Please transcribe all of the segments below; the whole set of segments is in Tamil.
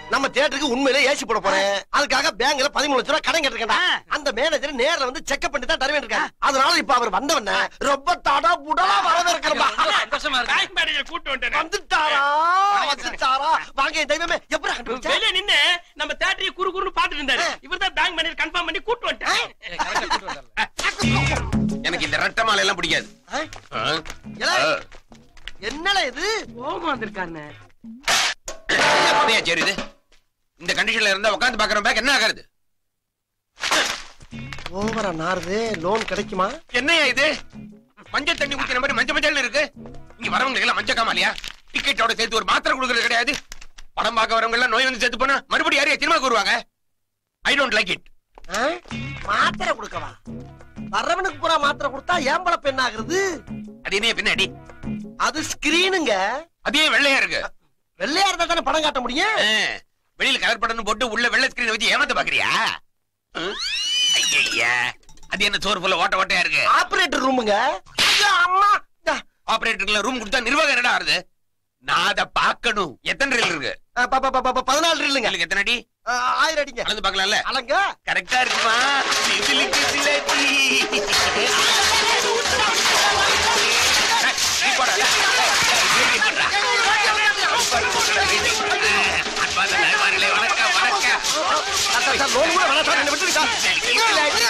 நம்ம தியேட்டருக்கு உண்மையிலே ஏசி போட போறேன் அதுக்காக பேங்க்ல பதிமூணு லட்சம் ரூபாய் கடன் கேட்டிருக்கேன் அந்த மேனேஜர் நேர்ல வந்து செக்அப் பண்ணி தான் தருவேன் இருக்காரு அதனால இப்ப அவர் வந்தவன ரொம்ப தடா புடலா வரவேற்கிறப்பா சந்தோஷமா இருக்கு பேங்க் மேனேஜர் கூட்டு வந்துட்டேன் வந்துட்டாரா வந்துட்டாரா வாங்க என் தெய்வமே எப்படி கண்டுபிடிச்ச வெளிய நின்னு நம்ம தேட்டரையே குறு குறுன்னு பாத்துட்டு இருந்தாரு இவர்தான் பேங்க் மேனேஜர் கன்ஃபார்ம் பண்ணி கூட்டு வந்துட்டேன் எனக்கு இந்த ரெட்ட மாலை எல்லாம் பிடிக்காது ஆ? ஏலே, ஆ. என்னடா இது கோபம் வந்திருக்காருண்ணே அப்படியா சரி இது இந்த கண்டிஷன்ல இருந்தா உட்காந்து பாக்குற பேக் என்ன ஆகாது ஓவரா நாருது லோன் கிடைக்குமா என்னையா இது மஞ்சள் தண்ணி ஊத்தின மாதிரி மஞ்சள் மஞ்சள் இருக்கு இங்க வரவங்களுக்கு எல்லாம் மஞ்சள் காமாலியா டிக்கெட்டோட சேர்த்து ஒரு மாத்திரை கொடுக்கறது கிடையாது படம் பார்க்க வரவங்க எல்லாம் நோய் வந்து சேர்த்து போனா மறுபடியும் யாரையா சினிமா வருவாங்க ஐ டோன்ட் லைக் இட் ஆ? மாத்திரை கொடுக்கவா வர்றவனுக்கு பூரா மாத்திரை கொடுத்தா ஏம்பள பெண் ஆகுறது அது என்ன பின்னாடி அது ஸ்கிரீனுங்க அதே வெள்ளையா இருக்கு வெள்ளையா இருந்தா தானே படம் காட்ட முடியும் ஆ, வெளியில கலர் படம் போட்டு உள்ள வெள்ளை ஸ்கிரீன் வச்சு ஏமாத்த பாக்குறியா ஐயா அது என்ன சோறு ஃபுல்ல ஓட்ட ஓட்டையா இருக்கு ஆபரேட்டர் ரூமுங்க ஐயா, அம்மா இந்தா. ஆபரேட்டர்ல ரூம் கொடுத்தா நிர்வாகம் என்னடா ஆறுது நான் அதை பார்க்கணும் எத்தனை ரீல் இருக்கு ஆ, ப- ப- ப- ப- பதினாலு இல்லைங்க உங்களுக்கு எத்தனை அடி ஆயிரம் அடிங்க கலந்து பார்க்கலாம்ல அலங்க கரெக்டா இருக்குமா சிசிலிக்கு சிலடி. நீ போடா. நீ போடா. அன்பார்ந்த நண்பர்களே, வணக்கம் வணக்கம் சார், சார், லோன் கூட வேணாம் சார், என்னை விட்டுருங்க சார்.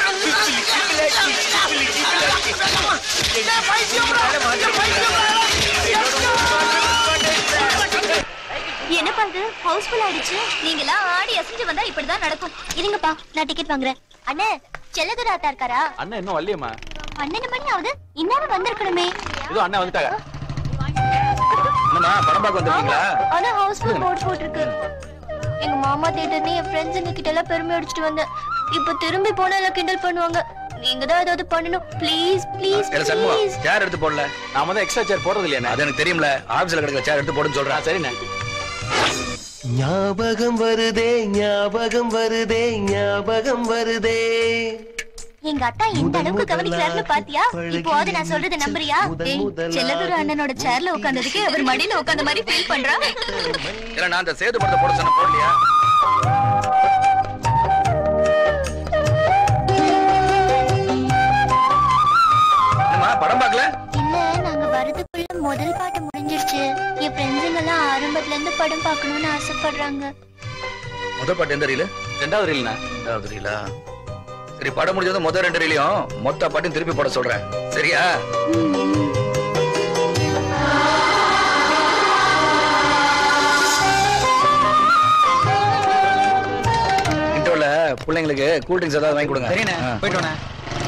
என்னப்பா இது ஹவுஸ்ஃபுல் ஆயிடுச்சு நீங்களாம் ஆடி அசைஞ்சு வந்தா இப்படிதான் நடக்கும் இருங்கப்பா நான் டிக்கெட் வாங்குறேன் அண்ணே செல்லதுரா ஆத்தா இருக்காரா அண்ணன் இன்னும் வரலையம்மா பன்னெண்டு மணி ஆகுது இந்நேரம் வந்திருக்கணுமே இதோ அண்ணன் வந்துட்டாங்க என்னம்மா படம் பார்க்க வந்திருக்கீங்களா ஆனா ஹவுஸ்ஃபுல் போர்டு போட்டிருக்கு எங்க மாமா தியேட்டர்னு என் ஃப்ரெண்ட்ஸுங்க கிட்ட எல்லாம் பெருமை அடிச்சிட்டு வந்தேன் இப்போ திரும்பி போனா எல்லாம் கிண்டல் பண்ணுவாங்க நீங்க தான் ஏதாவது பண்ணணும் ப்ளீஸ் ப்ளீஸ் இல்ல சண்முகம் ப்ளீஸ் சேர் எடுத்து போடல நாம தான் எக்ஸ்ட்ரா சேர் போடுறது இல்லையா அது எனக்கு தெரியும்ல ஆபீஸ்ல கிடக்கிற சேர் எடுத்து போடுன்னு சொல்றேன் சரிண்ணே ஞாபகம் வருதே ஞாபகம் வருதே ஞாபகம் வருதே எங்க அத்தா இந்த அளவுக்கு கவனிக்கிறாருன்னு பாத்தியா இப்போது நான் சொல்றது நம்புறியா ஏய் செல்லதுர அண்ணனோட சேர்ல உட்கார்ந்ததுக்கு அவர் மடியில உட்கார்ந்த மாதிரி ஃபீல் பண்றா இல்ல நான் அந்த சேது படத்தை போட சொன்ன போடலையா என்னம்மா படம் பார்க்கல இல்ல நாங்க வரதுக்குள்ள முதல் பாட்டு முடிஞ்சிருச்சு என் ஃப்ரெண்ட்ஸுங்க எல்லாம் ஆரம்பத்துல இருந்து படம் பார்க்கணும்னு ஆசைப்படுறாங்க முதல் பாட்டு எந்த ரீல் ரெண்டாவது ரீல்னா ரெண்டாவது ரீலா சரி படம் முடிஞ்சதும் முதல் ரெண்டு ரீலையும் மொத்த பாட்டையும் திருப்பி போட சொல்றேன் சரியா இன்டர்வல்ல பிள்ளைங்களுக்கு கூல் ட்ரிங்க்ஸ் ஏதாவது வாங்கி கொடுங்க சரிண்ணே போயிட்டு வாண்ணே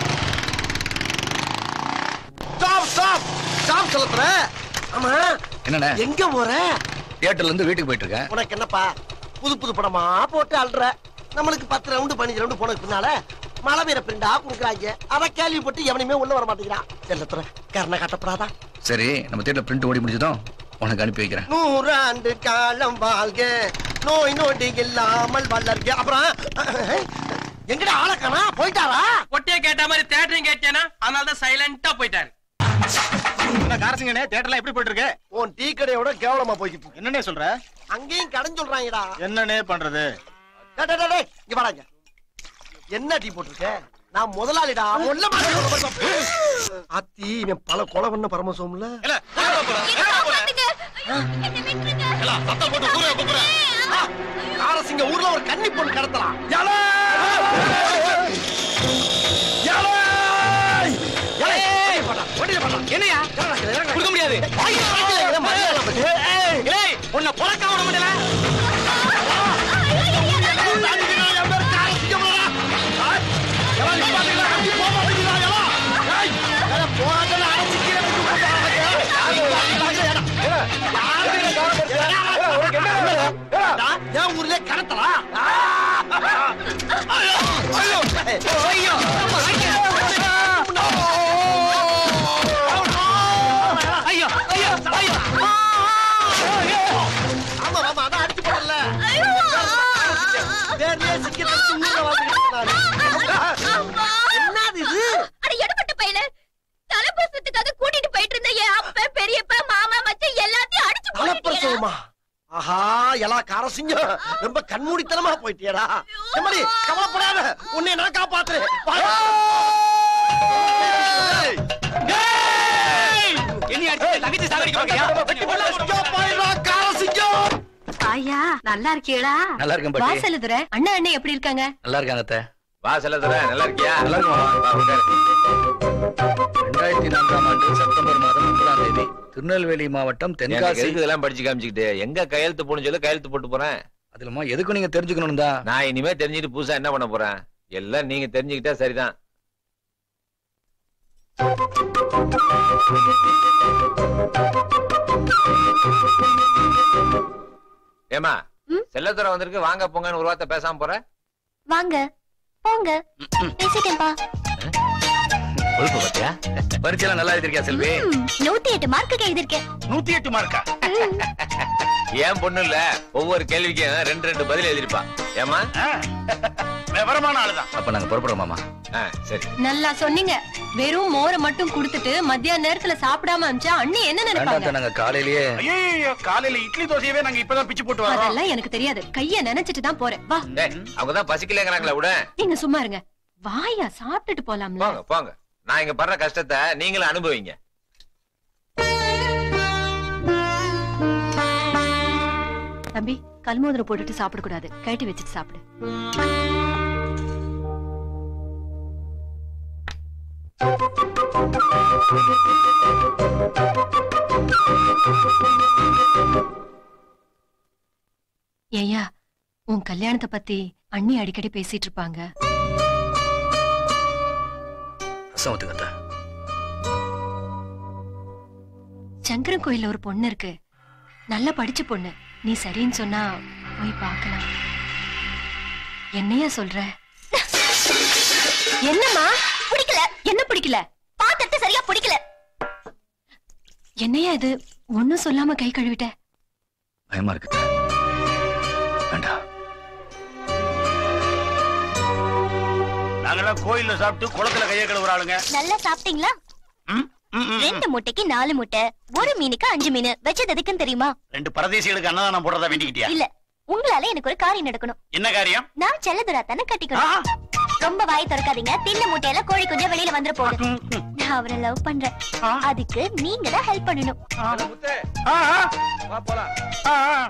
ஸ்டாப் ஸ்டாப் ஸ்டாப் செலுத்துற ஆமா என்னண்ணே எங்க போற தியேட்டர்ல இருந்து வீட்டுக்கு போயிட்டு இருக்கேன் உனக்கு என்னப்பா புது புது படமா போட்டு அல்ற நம்மளுக்கு பத்து ரவுண்டு பதினஞ்சு ரவுண்டு போனதுக்கு பின்னால மழை பெய்ய பிரிண்டா குடுக்குறாங்க அத கேள்விப்பட்டு எவனையுமே உள்ள வர மாட்டேங்கிறான் செல்லத்துற கர்ண காட்டப்படாதா சரி நம்ம தியேட்டர் பிரிண்ட் ஓடி முடிஞ்சதும் உனக்கு அனுப்பி வைக்கிறேன் நூறாண்டு காலம் வாழ்க நோய் நொடி இல்லாமல் வளர்க அப்புறம் எங்கடா ஆளக்கானா போயிட்டாரா ஒட்டிய கேட்ட மாதிரி தேட்டரையும் கேட்டேனா அதனால தான் சைலண்டா போயிட்டாரு காரசிங்கனே தியேட்டர்லாம் எப்படி போயிட்டு இருக்கு உன் டீ கடையோட கேவலமா போய்கிட்டு இருக்கு என்னன்னே சொல்ற அங்கேயும் கடன் சொல்றாங்கடா என்னன்னே பண்றது டேய், டேய், டேய், டேய், இங்க வாடாங்க என்ன டீ போட்டிருக்க நான் முதலாளிடா முல்ல அத்தி இவன் பல கொலை பண்ண பரமசோம்ல காரசிங்க ஊர்ல ஒரு கன்னி பொண்ணு கடத்தலாம் ஏலே! ஏலே! ஏலே! போடா, வண்டியில போடா. என்னையா இறங்குடா, கீழே, இறங்குடா. கொடுக்க முடியாது வாங்கி வாங்கிக்கல, இதை மரியாதை பத்தி. ஏய் உன்னை புறக்க விட முடியல என் பேரு காரசிங்கம்லடா. ஆய், எல்லாம் நிப்பாட்டுங்களா, அடி போக மாட்டேங்கிறா, எல்லாம். ஏய், ஏலே, போகாதல, அடைச்சு கீழே வைக்க போறாங்க. யாரு வராங்க, ஏடா. ஏடா, என் ஊர்ல கடத்தலா ஐயோ ஐயோ ஐயோ ஐயோ ஐயோ ஐயோ ஆமா ஆமா அதான் அடிச்சு போடல வேறே சிக்கி தடுத்து ஊர்ல வாழ்ந்துட்டு என்னது இது அட எடுபட்ட பையல தலைப்பிரசத்துக்காக கூட்டிட்டு போயிட்டு இருந்த என் அப்பா பெரியப்பா மாமா மச்சான் எல்லாத்தையும் அடிச்சு போட்டுட்டீங்களா? தலைப்பிரசவமா ஆஹா எலா காரசிங்கம் ரொம்ப கண்மூடித்தனமா போயிட்டியடா எம்மடி கவலைப்படாத உன்னை நான் காப்பாத்துறேன் வாடா. Escape ஆயிடுறா, காரசிங்கம் ஐயா நல்லா இருக்கீங்களா நல்லா இருக்கேன் பாட்டி வாசலுதுர அண்ணா அண்ணன் எப்படி இருக்காங்க நல்லா இருக்காங்க அத்தை வா செல்லதுர நல்லா இருக்கியா நல்லா இருக்கு மாமா வா, உட்காரு. ரெண்டாயிரத்தி நான்காம் ஆண்டு செப்டம்பர் மாதம் முப்பதாம் தேதி திருநெல்வேலி மாவட்டம் எனக்கு தென்காசி எதுக்கு இதெல்லாம் படிச்சு காமிச்சுக்கிட்டு எங்க கையெழுத்து போடணும் சொல்லி கையெழுத்து போட்டு போறேன் அதுலமா எதுக்கும் நீங்க தெரிஞ்சுக்கணும் தான் நான் இனிமே தெரிஞ்சுட்டு புதுசா என்ன பண்ண போறேன் எல்லாம் நீங்க தெரிஞ்சுக்கிட்டா சரிதான் ஏமா ம்? செல்லத்துறை வந்திருக்கு வாங்க போங்கன்னு ஒரு வார்த்தை பேசாம போற வாங்க போங்க பேசிட்டேன்பா கொழுப்பு பத்தியா பரீட்சையெல்லாம் நல்லா எழுதிருக்கியா செல்வி ம், நூத்தி எட்டு மார்க்கு எழுதிருக்கேன் நூத்தி எட்டு மார்க்கா ஏன் பொண்ணு இல்ல ஒவ்வொரு கேள்விக்கும் ரெண்டு ரெண்டு பதில் எழுதிருப்பா ஏமா விவரமான ஆளுதான் அப்ப நாங்க புறப்படுறோம் மாமா ஆ, சரி நல்லா சொன்னீங்க வெறும் மோரை மட்டும் குடுத்துட்டு மத்தியான நேரத்துல சாப்பிடாம அமிச்சா அண்ணி என்ன வேண்டாம் நினைப்பாங்க அத்தை, நாங்க காலையிலேயே ஐயோ காலையில இட்லி தோசையவே நாங்க இப்பதான் பிச்சு போட்டு வரோம் அதெல்லாம் எனக்கு தெரியாது கைய நினைச்சிட்டு தான் போறேன் வா டேய், அவங்கதான் பசிக்கலங்கிறாங்களா விட நீங்க சும்மா இருங்க வாயா சாப்பிட்டுட்டு போலாம்ல போங்க போங்க நான் இங்க படுற கஷ்டத்தை நீங்களும் அனுபவிங்க தம்பி கல்மோதிரம் போட்டுட்டு சாப்பிட கூடாது கழட்டி வச்சுட்டு சாப்பிடு ஏய்யா உன் கல்யாணத்தை பத்தி அண்ணி அடிக்கடி பேசிட்டு இருப்பாங்க ரசம் ஊத்துங்க அத்தை. சங்கரன் கோயில்ல ஒரு பொண்ணு இருக்கு நல்லா படிச்ச பொண்ணு நீ சரின்னு சொன்னா போய் பார்க்கலாம் என்னையா சொல்ற என்னம்மா பிடிக்கல என்ன பிடிக்கல பாத்திரத்தை சரியா பிடிக்கல என்னையா இது ஒண்ணும் சொல்லாம கை கழுவிட்ட பயமா இருக்கு அத்தை. வேண்டாம் நாங்கெல்லாம் கோயில்ல சாப்பிட்டு குளத்துல கைய கழுவுற ஆளுங்க நல்லா சாப்பிட்டீங்களா ம், ம், ம். ரெண்டு முட்டைக்கு நாலு முட்டை ஒரு மீனுக்கு அஞ்சு மீன் வச்சது எதுக்குன்னு தெரியுமா ரெண்டு பரதேசிகளுக்கு அன்னதானம் போடுறதா வேண்டிக்கிட்டியா இல்ல உங்களால எனக்கு ஒரு காரியம் நடக்கணும் என்ன காரியம் நான் செல்லதுரா தானே ஆ, கட்டிக்கணும் ரொம்ப வாய் திறக்காதீங்க தின்ன முட்டையில கோழி குஞ்சா வெளியில வந்துட போகுது நான் அவரை லவ் பண்றேன் ஆ. அதுக்கு நீங்க தான் ஹெல்ப் பண்ணணும் முத்து ஆ, ஆ, வா போலாம் ஆ, ஆ.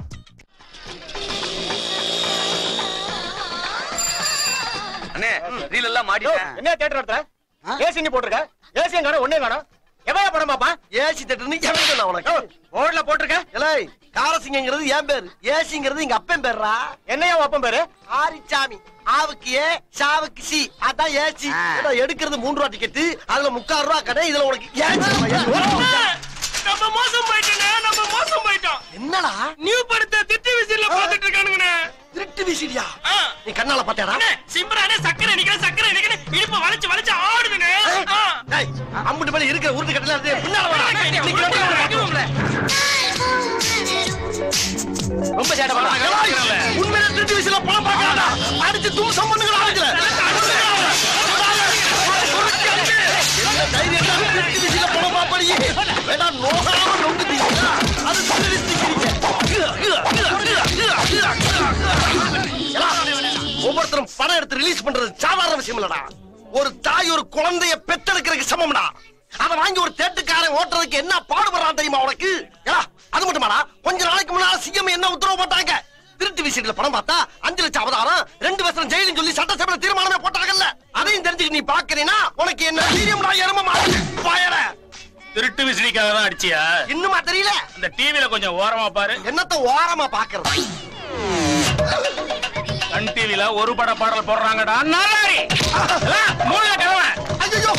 அண்ணே ரீல் எல்லாம் மாட்டிட்டேன் என்ன தியேட்டர் நடத்துற ஏசி நீ போட்டிருக்க ஏசியும் காணும் ஒன்னே காணும் எவ்வளவு படம் பாப்பா ஏசி தியேட்டர்னு எவன் சொன்னா உனக்கு போர்டுல போட்டிருக்க ஏலே காரசிங்கிறது என் பேரு ஏசிங்கிறது எங்க அப்பன் பேருடா என்னையா அப்பன் பேரு ஆரிச்சாமி ஆவுக்கு ஏ சாவுக்கு சி அதான் ஏசி ஏடா, எடுக்கிறது மூன்று ரூபா டிக்கெட் அதுல முக்கால் ரூபா கடை இதுல உனக்கு ஏசி நம்ம மோசம் போயிட்டோம் நம்ம மோசம் போயிட்டோம் என்னடா நியூ படத்தை திட்டு விசில பாத்துட்டு இருக்கானுங்கண்ணே திருட்டு விசிடியா ஆ. நீ கண்ணால பாத்தியாடா அண்ணே, சிம்ரானே சக்கரை நிக்கிறேன் சக்கரை நிக்கிறேன் இடுப்ப வளைச்சு வளைச்சு ஆடுதுண்ணே ஆ. டேய், அம்புட்டு மேல இருக்கிற உருட்டு கட்டல இருந்து பின்னால வாடா. கட்டி, நீ கிளம்பி வாடா, பாத்துருவோம்ல. ரொம்ப சேட்டை ஏய், உண்மையிலே திருட்டு விசில பணம் பார்க்கறாடா. அடிச்சு தூசம் பண்ணுங்கடா ஆளுங்கள. என்ன தைரியம்டா, திருட்டு விசில பணம் பார்ப்படி. வேணா நோகாம நொங்குதீங்களா? அது திருடி திங்கிறீங்க. ஏடா, ஒவ்வொருத்தரும் பணம் எடுத்து ரிலீஸ் பண்றது சாதாரண விஷயம் இல்லடா ஒரு தாய் ஒரு குழந்தைய பெத்தெடுக்கிறதுக்கு சமம்டா அத வாங்கி ஒரு தேட்டுக்காரன் ஓட்டுறதுக்கு என்ன பாடுபடுறான் தெரியுமா உனக்கு ஏடா, அது மட்டுமாடா கொஞ்ச நாளைக்கு முன்னால சிஎம் என்ன உத்தரவு போட்டாங்க திருட்டு விஷயத்துல பணம் பார்த்தா அஞ்சு லட்சம் அவதாரம் ரெண்டு வருஷம் ஜெயிலும் சொல்லி சட்டசபையில தீர்மானமே போட்டாங்கல்ல அதையும் தெரிஞ்சுக்க நீ பாக்குறீனா உனக்கு என்ன தைரியம்டா எரும பயர திருட்டு விசிறிக்காக தான் அடிச்சியா இன்னுமா தெரியல அந்த டிவில கொஞ்சம் ஓரமா பாரு என்னத்த ஓரமா பாக்குறது சன் டிவில ஒரு பட பாடல் போடுறாங்கடா நாலாரி எல்லாம் மூளையில கிழவன் ஐயோ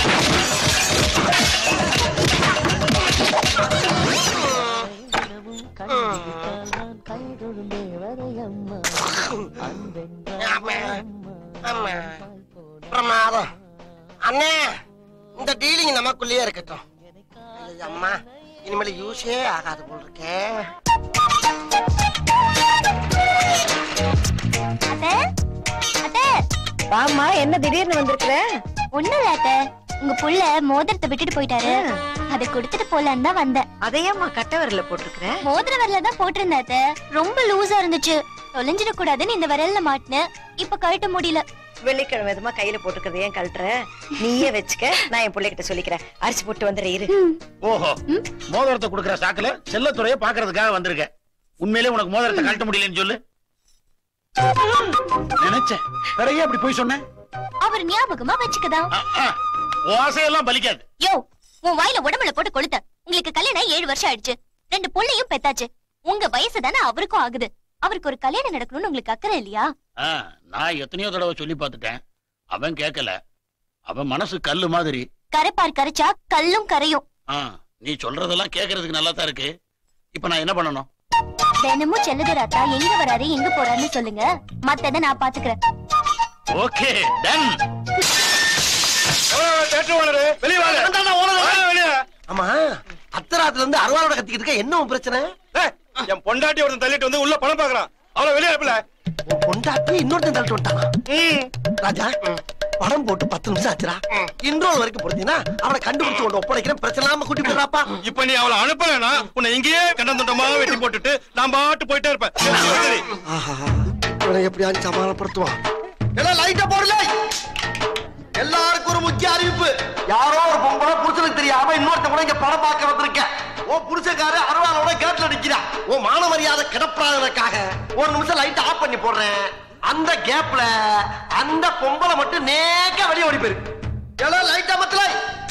பிரமாதம் அண்ணே இந்த டீலிங் நமக்குள்ளேயே இருக்கட்டும் ஐயோ, அம்மா இனிமேல் யூஸே ஆகாது போல் இருக்கே அத்தை அத்தை வாமா என்ன திடீர்னு வந்திருக்கிற ஒண்ணும் இல்ல அத்தை உங்க புள்ள மோதிரத்தை விட்டுட்டு போயிட்டாரு அதை கொடுத்துட்டு போலான்னு தான் வந்தேன் அதையம்மா கட்ட விரல்ல போட்டிருக்கிற மோதிர விரல தான் போட்டிருந்தேன் அத்தை. ரொம்ப லூசா இருந்துச்சு தொலைஞ்சிட கூடாதுன்னு இந்த விரல்ல மாட்டினேன் இப்ப கழட்ட முடியல வெள்ளிக்கிழமை எதுமா கையில போட்டுக்கிறது ஏன் கழட்டுற நீயே வச்சுக்க நான் என் பிள்ளைகிட்ட சொல்லிக்கிறேன் அரிசி போட்டு வந்துடுற இரு ஓஹோ மோதிரத்தை கொடுக்கிற சாக்குல செல்லத்துறைய பாக்குறதுக்காக வந்திருக்க உண்மையிலே உனக்கு மோதிரத்தை கழட்ட முடியலன்னு சொல்லு நினைச்சேன் பிறகு அப்படி போய் சொன்னேன் அவர் ஞாபகமா வச்சுக்கதான் ஆ, ஆ. உன் ஆசையெல்லாம் பலிக்காது யோ உன் வாயில உடம்புல போட்டு கொளுத்த உங்களுக்கு கல்யாணம் ஏழு வருஷம் ஆயிடுச்சு ரெண்டு புள்ளையும் பெத்தாச்சு உங்க வயசு தானே அவருக்கும் ஆகுது அவருக்கு ஒரு கல்யாணம் நடக்கணும்னு உங்களுக்கு அக்கறை இல்லையா ஆ, நான் எத்தனையோ தடவை சொல்லி பார்த்துட்டேன் அவன் கேட்கல அவன் மனசு கல்லு மாதிரி கரைப்பார் கரைச்சா கல்லும் கரையும் ஆ, நீ சொல்றதெல்லாம் கேக்குறதுக்கு நல்லா தான் இருக்கு இப்ப நான் என்ன பண்ணணும் தினமும் செல்லுதராத்தா எங்க வராரு எங்க போறாருன்னு சொல்லுங்க மத்தத நான் பாத்துக்கிறேன் ஓகே டன் ஆமா அத்தராத்துல இருந்து அருவாளோட கத்திக்கிட்டு இருக்க என்ன உன் பிரச்சனை என் பொண்டாட்டி ஒருத்தன் தள்ளிட்டு வந்து உள்ள பணம் பாக்குறான் அவளை வெளியே அனுப்பல உன் பொண்டாட்டி இன்னொருத்தன் தள்ளிட்டு வந்துட்டானா ராஜா படம் போட்டு பத்து நிமிஷம் ஆச்சுடா இன்ட்ரோல் வரைக்கும் பொறுத்தீங்கன்னா அவனை கண்டுபிடிச்சு கொண்டு ஒப்படைக்கிறேன் பிரச்சனை இல்லாம கூட்டி போடுறாப்பா இப்ப நீ அவளை அனுப்பலனா உன்னை இங்கேயே கண்டந்துட்டமா வெட்டி போட்டுட்டு நான் பாட்டு போயிட்டே இருப்பேன் சரி. இவனை எப்படியாவது சமாளப்படுத்துவான் எல்லாம் லைட்டா போடல எல்லாருக்கும் ஒரு முக்கிய அறிவிப்பு யாரோ ஒரு பொம்பளை புருஷனுக்கு தெரியாம இன்னொருத்த கூட இங்க படம் பார்க்க வந்திருக்கேன் ஓ புருஷக்காரு அருவாளோட கேட்ல நிக்கிறா ஓ மான மரியாதை கிடப்படாததுக்காக ஒரு நிமிஷம் லைட் ஆஃப் பண்ணி போடுறேன் அந்த கேப்ல அந்த பொம்பளை மட்டும் நேக்க வெளியே ஓடி போயிருக்கு எல்லாம் லைட் அமத்துல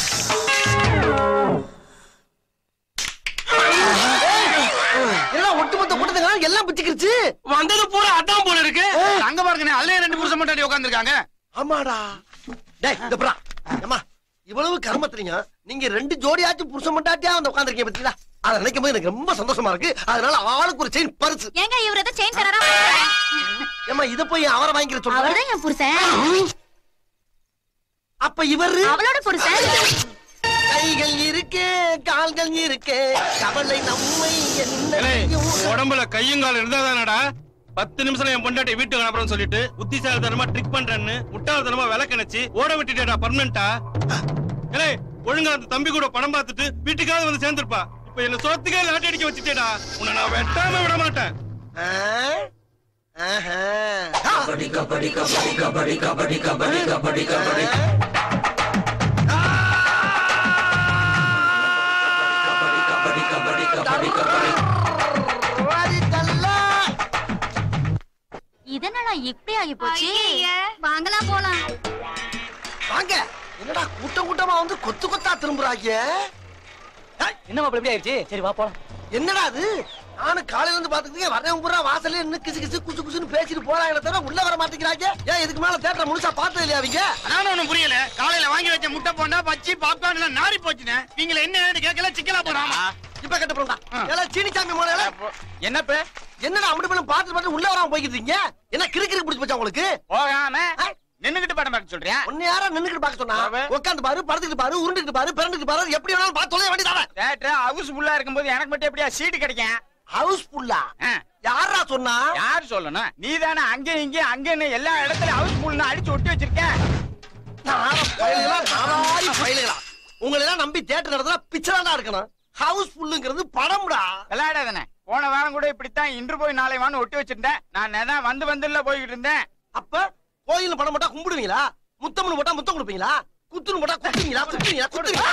எல்லாம் ஒட்டுமொத்த கூட்டத்துக்கு எல்லாம் பிச்சுக்கிருச்சு வந்தது பூரா அதான் போல இருக்கு அங்க பாருங்க அதுலயே ரெண்டு புருஷன் மட்டும் உட்காந்துருக்காங்க ஆமாடா டேய் இந்த புறா அம்மா இவ்வளவு கர்மத்துறீங்க நீங்க ரெண்டு ஜோடியாச்சும் புருஷன் மண்டாட்டியா வந்து உட்காந்துருக்கீங்க பத்தீங்களா அதை நினைக்கும் போது எனக்கு ரொம்ப சந்தோஷமா இருக்கு அதனால ஆளுக்கு ஒரு செயின் பரிசு ஏங்க இவர் ஏதோ செயின் தரா ஏமா இத போய் அவரை வாங்கிக்கிற சொல்ற அவர்தான் என் புருஷன் அப்ப இவரு அவளோட புருஷன் கைகள் இருக்கு கால்கள் இருக்கு கவலை நம்மை என்ன செய்யும்? உடம்புல கையும் காலம் இருந்தா தானடா பத்து நிமிஷம் என் பொண்டாட்டி வீட்டுக்கு அனுப்புறேன்னு சொல்லிட்டு புத்திசாலித்தனமா ட்ரிக் பண்றேன்னு முட்டாள்தனமா விளக்கணைச்சு ஓட விட்டுட்டேடா பர்மனண்டா ஏலே ஒழுங்கா அந்த தம்பி கூட படம் பார்த்துட்டு வீட்டுக்காவது வந்து சேர்ந்திருப்பா இப்ப என்ன சொத்துக்கே லாட்டி அடிக்க வச்சுட்டேடா உன்னை நான் வெட்டாம விட மாட்டேன் ஆ? ஆஹா. வாரி தள்ளா. இதனால இப்படி ஆகி போச்சு வாங்கலாம் போலாம் வாங்க என்னடா கூட்டம் கூட்டமா வந்து கொத்து கொத்தா திரும்புறாங்க என்ன மாப்பிள்ள எப்படி ஆயிடுச்சு சரி வா போலாம் என்னடா அது நானும் காலையில இருந்து பாத்துக்கிட்டே வரேன் பூரா வாசல்ல நின்னு கிசு கிசு குசு குசுன்னு பேசிட்டு போறாங்களே தவிர உள்ள வர மாட்டேங்கிறாங்க ஏன் இதுக்கு மேல தேட்டர் முழுசா பார்த்தது இல்லையா அவங்க நானும் ஒண்ணும் புரியல காலையில வாங்கி வச்ச முட்டை போண்டா பச்சி பாப்கார்ன் எல்லாம் நாரி போச்சுனே நீங்க என்ன கேட்கல சிக்கலா போடாமா இப்ப கட்ட போறா எல்லாம் சீனிச்சாமி மோல என்னப்ப என்னடா அப்படி பண்ணி பார்த்து பார்த்து உள்ள வராம போய்கிட்டு இருக்கீங்க என்ன கிறுக்கிறு பிடிச்சு போச்சா உங்களுக்கு போகாம நின்னுகிட்டு படம் பார்க்க சொல்றியா உன்னை யாரா நின்னுக்கிட்டு பார்க்க சொன்னா அவன். உட்காந்து பாரு படுத்துக்கிட்டு பாரு உருண்டுக்கிட்டு பாரு பிறந்துக்கிட்டு பாரு எப்படி வேணாலும் பார்த்து தொலைய வேண்டியதானே தேட்டர் ஹவுஸ் ஃபுல்லா இருக்கும்போது எனக்கு மட்டும் எப்படியா சீட்டு கிடைக்கும் ஹவுஸ் ஃபுல்லா ஆ, யாரா சொன்னா யார் சொல்லணும் நீ தானே அங்க இங்க அங்கன்னு எல்லா இடத்துலயும் ஹவுஸ் ஃபுல் அடிச்சு ஒட்டி வச்சிருக்க நார பயலுகளா, நாராரி பயலுகளா. உங்களை எல்லாம் நம்பி தேட்டர் நடத்தினா பிச்சராடா இருக்கணும் ஹவுஸ் ஃபுல்லுங்கிறது படம்டா விளையாடாதானே போன வாரம் கூட இப்படித்தான் இன்று போய் நாளை வான்னு ஒட்டி வச்சிருந்தேன் நான் நேதான் வந்து வந்துல போய்கிட்டு இருந்தேன் அப்ப கோயில்ல படம் போட்டா கும்பிடுவீங்களா முத்தம்னு போட்டா முத்தம் கொடுப்பீங்களா குத்துன்னு போட்டா குத்துவீங்களா குத்துவீங்களா குத்துவீங்களா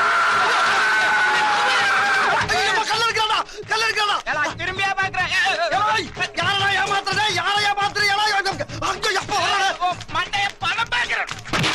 ஐயோ, கல்ல இருக்காடா கல்ல இருக்காடா எல்லாம் திரும்பியா பாக்குறேன் ஏய், யாரடா ஏமாத்துறதே யாரை ஏமாத்துறது யாரா ஏமாத்துறது? ஐயோ, எப்ப வரானே? மண்டைய படம் பாக்குறேன்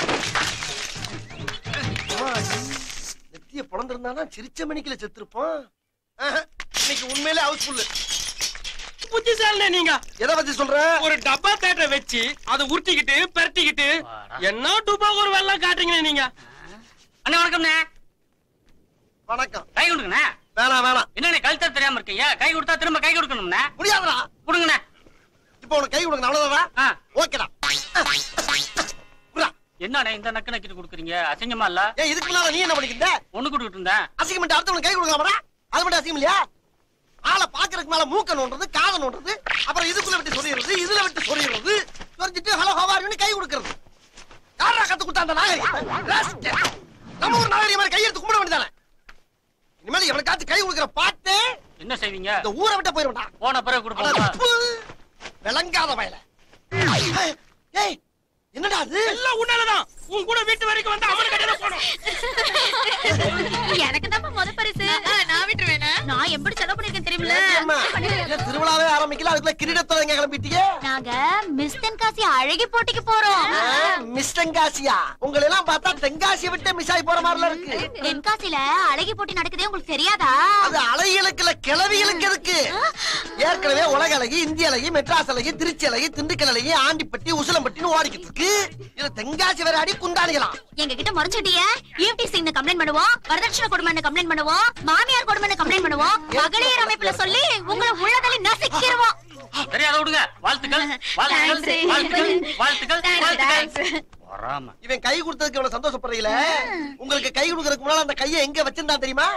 அம்மா, நெத்திய பிறந்திருந்தானா சிரிச்ச மணிக்குல செத்துருப்போம் ஆஹா, இன்னைக்கு உண்மையிலே ஹவுஸ் ஃபுல்லு புத்திசாலினே நீங்க எதை பத்தி சொல்ற ஒரு டப்பா தேட்டரை வச்சு அதை உருட்டிக்கிட்டு பெரட்டிக்கிட்டு என்ன டூபா ஒரு வெள்ளம் காட்டுறீங்களே நீங்க அண்ணா வணக்கம்ண்ணே வணக்கம் கை கொடுங்கண்ணே வேணாம் வேணாம் என்னண்ணே கழுத்த தெரியாம இருக்கீங்க கை கொடுத்தா திரும்ப கை கொடுக்கணும்ண்ணே முடியாதுடா கொடுங்கண்ணே இப்போ உனக்கு கை கொடுக்கணும் அவ்வளவுதான் ஆ. ஓகேடா புரியா? என்னண்ணே இந்த நக்கு நக்கிட்டு கொடுக்குறீங்க அசிங்கமா இல்ல ஏன் இதுக்கு முன்னால நீ என்ன பண்ணிக்கிட்ட ஒண்ணு கொடுத்துட்டு இருந்தேன் அசிங்கம் பண்ணிட்டு அடுத்தவனுக்கு கை கொடுக்கலாமடா அது மட்டும் அசிங்கம் இல்லையா ஆளை பாக்குறதுக்கு மேல மூக்க நோண்டுறது காதை நோண்டுறது அப்புறம் இதுக்குள்ள விட்டு சொறியிறது இதுல விட்டு சொறியிறது சொரிஞ்சிட்டு ஹலோ ஹவாரின்னு கை கொடுக்கறது யாரா கத்து கொடுத்தா அந்த நாகரிகம் Rascal. நம்ம ஒரு நாகரிகம் மாதிரி கையெடுத்து கும்பிட வேண்டியதானே இனிமேல் எவனுக்காச்சும் கை கொடுக்குற பாத்து என்ன செய்வீங்க இந்த ஊரை விட்டு போயிருவா போன பிறகு கொடுப்போம் விளங்காத வயல ஏய் என்னடா அது எல்லாம் உன்னாலதான் உன் கூட வீட்டு வரைக்கும் வந்து அவன் கடையில போனோம் எனக்கு தான் முத பரிசு நான் விட்டுருவேனா நான் எப்படி செலவு பண்ணிருக்கேன் தெரியுமில ஏம்மா, ஏன் திருவிழாவே ஆரம்பிக்கல அதுக்குள்ள கிரீடத்தோட எங்க கிளம்பிட்டீங்க நாங்க மிஸ் தென்காசி அழகி போட்டிக்கு போறோம் மிஸ் தென்காசியா உங்களை எல்லாம் பார்த்தா தென்காசியை விட்டு மிஸ் ஆகி போற மாதிரில இருக்கு தென்காசில அழகி போட்டி நடக்குதே உங்களுக்கு தெரியாதா அது அலைகளுக்கு இல்ல கிளவிகளுக்கு இருக்கு ஏற்கனவே உலக அழகி இந்திய அழகி மெட்ராஸ் அழகி திருச்சி அழகி திண்டுக்கல் அழகி ஆண்டிப்பட்டி உசிலம்பட்டின்னு ஓடிக்கிட்டு இருக்கு இதுல தென்காசி வேற அடி குண்டானிகளாம் எங்க கிட்ட முறைச்சுட்டிய ஈவ்டி சிங் கம்ப்ளைண்ட் பண்ணுவோம் வரதட்சணை கொடுமைன்னு கம்ப்ளைண்ட் பண்ணுவோம் மாமியார் கொடுமைன்னு கம்ப்ளைண்ட் பண்ணுவோம் மகளிர் அமைப்புல சொல்லி உங்களை உள்ளதள்ளி நசுக்கிடுவோம் தெரியாத விடுங்க வாழ்த்துக்கள் வாழ்த்துக்கள் வாழ்த்துக்கள் வாழ்த்துக்கள் வாழ்த்துக்கள் வராம இவன் கை கொடுத்ததுக்கு இவ்வளவு சந்தோஷப்படுறீங்களே உங்களுக்கு கை கொடுக்கறதுக்கு முன்னால அந்த கையை எங்க வச்சிருந்தா தெரியுமா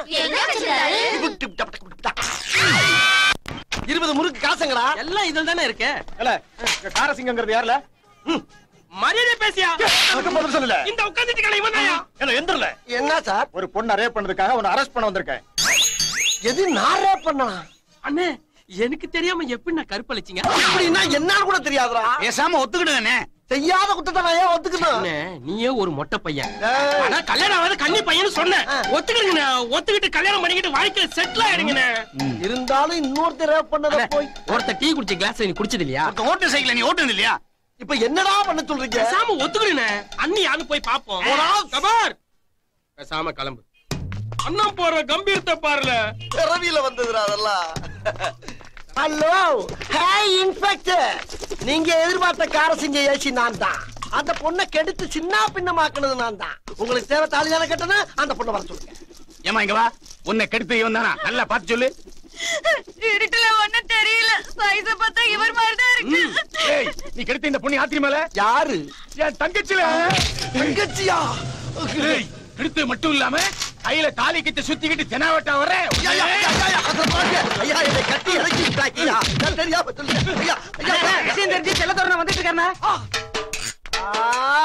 இருபது முறுக்கு காசுங்களா எல்லாம் இதுல தானே இருக்கு காரசிங்கிறது யாருல மரியாதை பேசியா அதுக்கு பதில் சொல்லல இந்த உட்கார்ந்துட்டு கடை இவன் தான்யா. என்ன எந்திரல என்ன சார் ஒரு பொண்ணை ரேப் பண்ணதுக்காக உன்னை அரெஸ்ட் பண்ண வந்திருக்கேன் எது நான் ரேப் பண்ணலாம் அண்ணே எனக்கு தெரியாம எப்படி நான் கருப்பளிச்சீங்க அப்படின்னா என்னன்னு கூட தெரியாதுடா பேசாம ஒத்துக்கிடுங்கண்ணே செய்யாத குத்தத்தை நான் ஏன் ஒத்துக்கணும் அண்ணே நீயே ஒரு மொட்டை பையன் ஏய், ஆனா கல்யாணம் ஆகாத கன்னி பையன் சொன்னேன் ஆ. ஒத்துக்கிடுங்கண்ணே ஒத்துக்கிட்டு கல்யாணம் பண்ணிக்கிட்டு வாழ்க்கையில செட்டில் ஆயிடுங்கண்ணே இருந்தாலும் இன்னொருத்தர் ரேப் பண்ணத போய் ஒருத்த டீ குடிச்ச கிளாஸ் நீ குடிச்சது இல்லையா ஓட்டு சைக்கிள் நீ ஓட்டுனது இல்லையா இப்ப என்னடா பண்ண சொல்றீங்க பேசாம ஒத்துக்கிடுண்ணே அண்ணி யாரு போய் பாப்போம் போடா. கபார் பேசாம கிளம்பு அண்ணன் போற கம்பீரத்தை பாருல பிறவியில வந்ததுடா அதெல்லாம் ஹலோ ஹாய் இன்ஸ்பெக்டர் நீங்க எதிர்பார்த்த கார செஞ்ச ஏசி நான் தான் அந்த பொண்ணை கெடுத்து சின்ன பின்னமாக்குனது நான் தான் உங்களுக்கு தேவை தாலி தானே கட்டணும் அந்த பொண்ணை வர சொல்லுங்க ஏமா இங்க வா உன்னை கெடுத்து இவன் தானா நல்லா பார்த்து சொல்லு இருட்டுல ஒண்ணும் தெரியல வயசை பார்த்தா இவர் மாதிரிதான் இருக்கு ஏய் நீ கெடுத்த இந்த பொண்ணு ஆத்திரி மேல யாரு என் தங்கச்சில தங்கச்சியா ஏய், கெடுத்து மட்டும் இல்லாம கையில தாலி கிட்ட சுத்திக்கிட்டு தெனாவட்டா வர ஐயா, ஐயா, ஐயா, ஐயா, அதை பாருங்க. ஐயா, என்னை கட்டி இறக்கி விட்டாக்கியா. நான் தெரியாம சொல்லிட்டேன். ஐயா, ஐயா, விஷயம் தெரிஞ்சு செல்லத்தோட வந்துட்டு இருக்கேன் ஆ.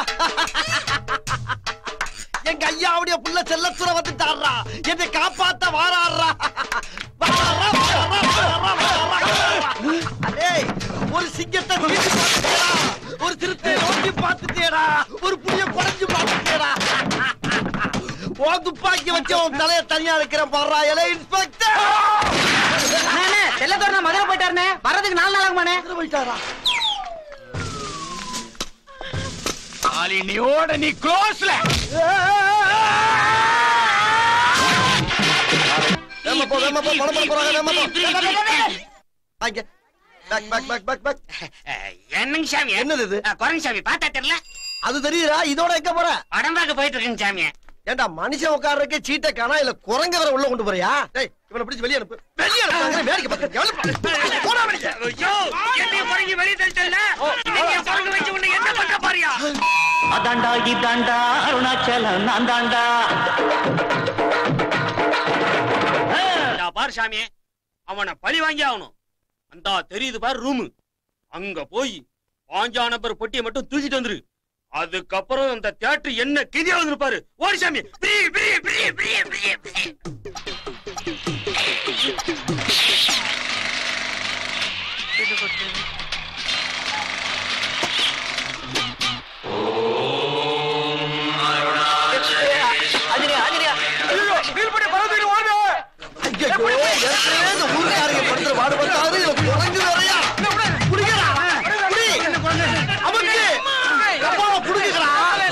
எங்க ஐயாவுடைய புள்ள செல்லத்துற வந்துட்டாரா என்னை காப்பாத்த வாராடுறா வாராடுறா, வாராடுறா, வாராடுறா, வாராடுறா. டேய், ஒரு சிங்கத்தை தூக்கி பார்த்துட்டேடா ஒரு சிறுத்தை நோக்கி பார்த்துட்டேடா ஒரு புளிய குறைஞ்சு பார்த்துட்டேடா ஓ துப்பாக்கி வச்சு உன் தலைய தனியா இருக்கிற பாடுறா இலை இன்ஸ்பெக்டர் செல்லத்தோட மதுரை போயிட்டாருனே வரதுக்கு நாலு நாள் ஆகுமாண்ணே போயிட்டாரா மாலினியோட நீ க்ளோஸ்ல வேமா போ வேமா போ பணம் பண்ண போறாங்க வேமா போ அங்க back back back back back என்னங்க சாமி என்னது இது குரங்கு சாமி பார்த்தா தெரியல அது தெரியுதா இதோட எங்க போற படம் பார்க்க போயிட்டு இருக்கேங்க சாமி ஏண்டா மனுஷன் உட்கார்றதுக்கு சீட்டை காணா இல்ல குரங்க வர உள்ள கொண்டு போறியா டேய் இவனை பிடிச்சு வெளிய அனுப்பு வெளிய அனுப்பு வேடிக்கை பார்த்து எவ்வளவு போடா வெளிய என்னைய குரங்கு வெளியே தள்ளிட்டல குரங்கு வச்சு உன்னை என்ன பண்ண பாரியா அதாண்டா இதாண்டா அருணாச்சலம் நான் தாண்டா பாரு சாமி அவனை பழி வாங்கி ஆகணும் அந்த தெரியுது பாரு ரூமு அங்க போய் பாஞ்சா நம்பர் பொட்டியை மட்டும் தூக்கிட்டு வந்துரு அதுக்கப்புறம் அந்த தியேட்டர் என்ன கிதியா வந்துருப்பாரு ஓடி சாமி பிரி பிரி பிரி பிரி பிரி பிரி ஐயோ ஏற்கனவே இந்த ஊர்க்காரங்க படுத்துற பாடு பார்த்தாரு இதுல குரங்கு வேறயா புடிங்கடா புடி அமுக்கு அப்பாவை புடிங்கடா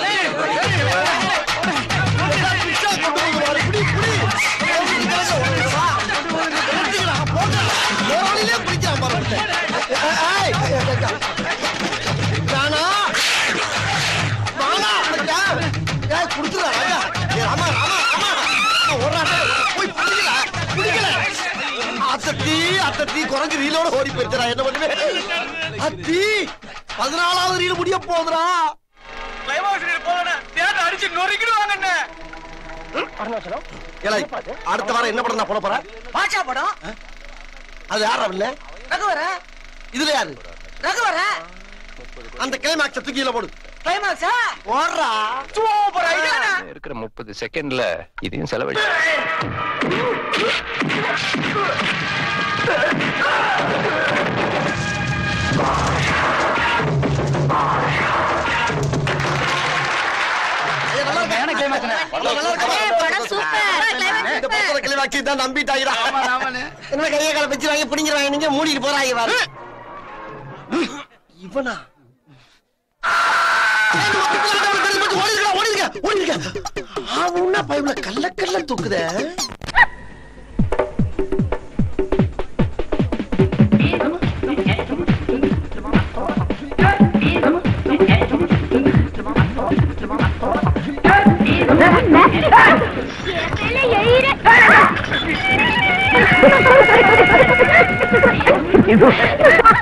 அத்தத்தி அத்தத்தி குரங்கு ரீலோட ஓடி போயிருச்சா என்ன பண்ணுவேன் அத்தி பதினாலாவது ரீல் முடிய போகுதுடா அடிச்சு நொறுக்கிடுவாங்க ஏலே, அடுத்த வாரம் என்ன படம் நான் போட போறேன் பாஷா படம் அது யாரா இல்ல ரகுவர இதுல யாரு ரகுவர அந்த கிளைமாக்ஸ் தூக்கியில போடு கிளைமாக்ஸா ஓடுறா சூப்பர் ஐடியா இருக்கிற முப்பது செகண்ட்ல இதையும் செலவழி இந்த படத்துல கிளைமாக்ஸ் தான் நம்பிட்டாங்கடா என்ன கையை கால வச்சிருவாங்க பிடிங்கிறாங்க நீங்க மூடிட்டு போறாங்க பாரு இவனா பைப்ல கல்ல கல்ல தூக்குத இது